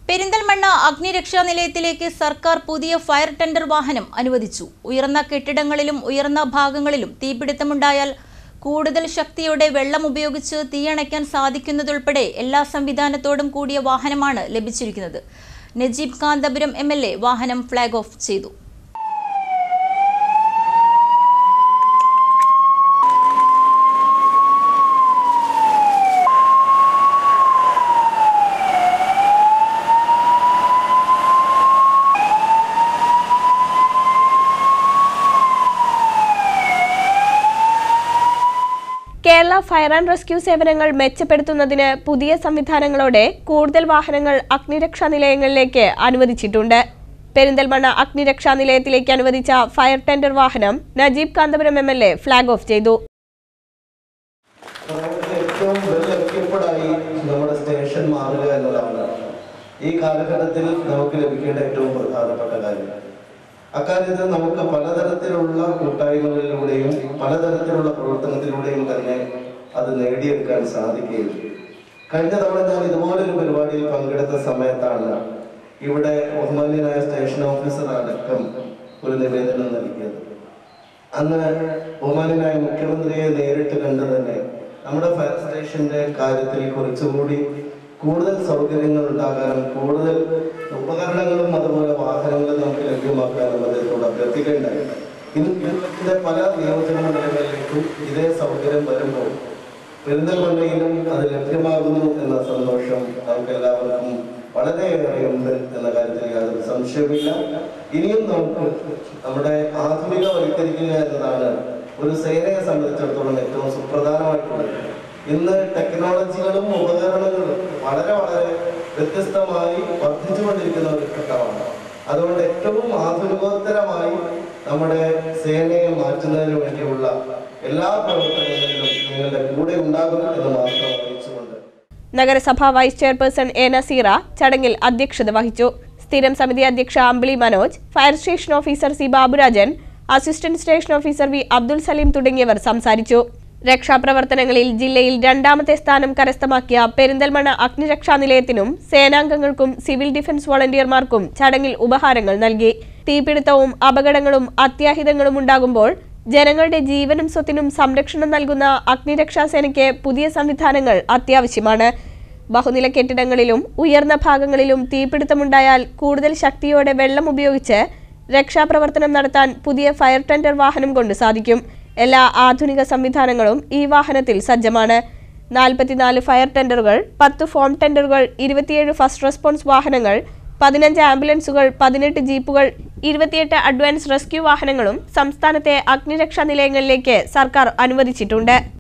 പെരിന്തൽമണ്ണ അഗ്നിരക്ഷാ നിലയത്തിലേക്ക് സർക്കാർ പുതിയ ഫയർ ടെൻഡർ വാഹനം അനുവദിച്ചു ഉയർന്ന കെട്ടിടങ്ങളിലും ഉയർന്ന ഭാഗങ്ങളിലും തീപിടുത്തമുണ്ടായാൽ കൂടുതൽ ശക്തിയോടെ വെള്ളം ഉപയോഗിച്ച് തീയണയ്ക്കാൻ സാധിക്കുന്നതുൾപ്പെടെ എല്ലാ സംവിധാനത്തോടും കൂടിയ വാഹനമാണ് ലഭിച്ചിരിക്കുന്നത് Najeeb Kanthapuram M L A വാഹനം ഫ്ളാഗ് ഓഫ് ചെയ്തു കേരള ഫയർ ആൻഡ് റെസ്ക്യൂ സേവനങ്ങൾ മെച്ചപ്പെടുത്തുന്നതിന് പുതിയ സംവിധാനങ്ങളോടെ കൂടുതൽ വാഹനങ്ങൾ അഗ്നിരക്ഷാ നിലയങ്ങളിലേക്ക് അനുവദിച്ചിട്ടുണ്ട് പെരിന്തൽമണ്ണ അഗ്നിരക്ഷാ നിലയത്തിലേക്ക് അനുവദിച്ച ഫയർ ടെൻഡർ വാഹനം Najeeb Kanthapuram M L A flag off ചെയ്തു നമുക്ക് ഏറ്റവും വെൽ എക്യുപ്പഡായി നമ്മുടെ സ്റ്റേഷൻ മാറുക എന്നതാണ് ഈ കാലഘട്ടത്തിൽ നമുക്ക് ലഭിക്കേണ്ട ഏറ്റവും പ്രധാനപ്പെട്ട കാര്യം അക്കാര്യത്തിൽ നമുക്ക് പലതരത്തിലുള്ള കൂട്ടായ്മകളിലൂടെയും പലതരത്തിലുള്ള പ്രവർത്തനത്തിലൂടെയും തന്നെ അത് നേടിയെടുക്കാൻ സാധിക്കുകയുള്ളൂ കഴിഞ്ഞ തവണ ഞാൻ ഇതുപോലൊരു പരിപാടിയിൽ പങ്കെടുത്ത സമയത്താണ് ഇവിടെ ബഹുമാന്യനായ സ്റ്റേഷൻ ഓഫീസർ അടക്കം ഒരു നിവേദനം നൽകിയത് അന്ന് ബഹുമാനായ മുഖ്യമന്ത്രിയെ നേരിട്ട് കണ്ട് തന്നെ നമ്മുടെ ഫയർ സ്റ്റേഷന്റെ കാര്യത്തിൽ കുറച്ചുകൂടി കൂടുതൽ സൗകര്യങ്ങൾ ഉണ്ടാകാനും കൂടുതൽ ഉപകരണങ്ങളും അതുപോലെ വാഹനങ്ങളും നമുക്ക് ലഭ്യമാക്കാനും അദ്ദേഹത്തോട് അഭ്യർത്ഥിക്കേണ്ടായി ഇന്ന് കേരളത്തിലെ പല നിയോജകമണ്ഡലങ്ങളിലേക്കും ഇതേ സൗകര്യം വരുമ്പോൾ പെരിന്തൽമണ്ണയിലും അത് ലഭ്യമാകുന്നു എന്ന സന്തോഷം നമുക്ക് എല്ലാവർക്കും വളരെയേറെ ഉണ്ട് എന്ന കാര്യത്തിൽ യാതൊരു സംശയവുമില്ല ഇനിയും നമുക്ക് നമ്മുടെ ആധുനികവൽക്കരിക്കുക എന്നതാണ് ഒരു സേനയെ സംബന്ധിച്ചിടത്തോളം ഏറ്റവും സുപ്രധാനമായിട്ടുള്ളത് ഇന്ന് ടെക്നോളജികളും ഉപകരണങ്ങളും വളരെ വളരെ വ്യത്യസ്തമായി വർദ്ധിച്ചുകൊണ്ടിരിക്കുന്ന ഒരു ഘട്ടമാണ് അതുകൊണ്ട് ഏറ്റവും ആധുനികോത്തരമായി നമ്മുടെ സേനയെ മാറ്റുന്നതിന് വേണ്ടിയുള്ള എല്ലാ പ്രവർത്തനങ്ങളിലും നിങ്ങളുടെ കൂടെ ഉണ്ടാകും എന്ന് മാത്രം അറിയിച്ചുകൊണ്ട് നഗരസഭാ വൈസ് ചെയർപേഴ്സൺ എ നസീറ ചടങ്ങിൽ അധ്യക്ഷത വഹിച്ചു സ്ഥിരം സമിതി അധ്യക്ഷ Ambili Manoj fire station officer C Baburajan assistant station officer V Abdul Saleem തുടങ്ങിയവർ സംസാരിച്ചു രക്ഷാപ്രവർത്തനങ്ങളിൽ ജില്ലയിൽ രണ്ടാമത്തെ സ്ഥാനം കരസ്ഥമാക്കിയ പെരിന്തൽമണ്ണ അഗ്നിരക്ഷാ നിലയത്തിനും സേനാംഗങ്ങൾക്കും സിവിൽ ഡിഫൻസ് വോളണ്ടിയർമാർക്കും ചടങ്ങിൽ ഉപഹാരങ്ങൾ നൽകി തീപിടുത്തവും അപകടങ്ങളും അത്യാഹിതങ്ങളും ഉണ്ടാകുമ്പോൾ ജനങ്ങളുടെ ജീവനും സ്വത്തിനും സംരക്ഷണം നൽകുന്ന അഗ്നിരക്ഷാ സേനയ്ക്ക് പുതിയ സംവിധാനങ്ങൾ അത്യാവശ്യമാണ് ബഹുനില കെട്ടിടങ്ങളിലും ഉയർന്ന ഭാഗങ്ങളിലും തീപിടുത്തമുണ്ടായാൽ കൂടുതൽ ശക്തിയോടെ വെള്ളം ഉപയോഗിച്ച് രക്ഷാപ്രവർത്തനം നടത്താൻ പുതിയ ഫയർ ടെൻഡർ വാഹനം കൊണ്ട് സാധിക്കും എല്ലാ ആധുനിക സംവിധാനങ്ങളും ഈ വാഹനത്തിൽ സജ്ജമാണ് നാൽപ്പത്തിനാല് ഫയർ ടെൻഡറുകൾ പത്ത് ഫോം ടെൻഡറുകൾ ഇരുപത്തിയേഴ് ഫസ്റ്റ് റെസ്പോൺസ് വാഹനങ്ങൾ പതിനഞ്ച് ആംബുലൻസുകൾ പതിനെട്ട് ജീപ്പുകൾ ഇരുപത്തിയെട്ട് അഡ്വാൻസ് റെസ്ക്യൂ വാഹനങ്ങളും സംസ്ഥാനത്തെ അഗ്നിരക്ഷാ നിലയങ്ങളിലേക്ക് സർക്കാർ അനുവദിച്ചിട്ടുണ്ട്